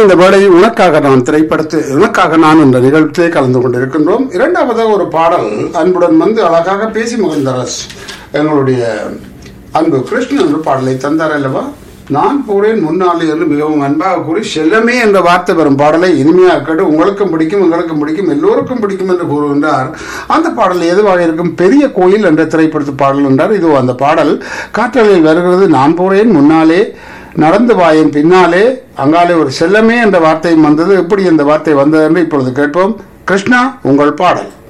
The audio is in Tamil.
இந்த வேளையை உனக்காக நான் திரைப்படத்து உனக்காக நான் என்ற நிகழ்ச்சியை கலந்து கொண்டிருக்கின்றோம் இரண்டாவதாக ஒரு பாடல் அன்புடன் வந்து அழகாக பேசி மகிழ்ந்தரஸ் எங்களுடைய அன்பு கிருஷ்ணன் ஒரு பாடலை தந்தார் அல்லவா நான் போறேன் முன்னாலே என்று மிகவும் அன்பாக கூறி செல்லமே என்ற வார்த்தை வரும் பாடலை இனிமையாக கேட்டு உங்களுக்கும் பிடிக்கும் எங்களுக்கும் பிடிக்கும் எல்லோருக்கும் பிடிக்கும் என்று கூறுகின்றார் அந்த பாடல் எதுவாக இருக்கும் பெரிய கோயில் என்ற திரைப்படத்து பாடல் என்றார் இது அந்த பாடல் காற்றலையில் வருகிறது நான் போறேன் முன்னாலே நடந்து வாயின் பின்னாலே அங்காலே ஒரு செல்லமே என்ற வார்த்தையும் வந்தது எப்படி இந்த வார்த்தை வந்தது என்று இப்பொழுது கேட்போம் கிருஷ்ணா உங்கள் பாடல்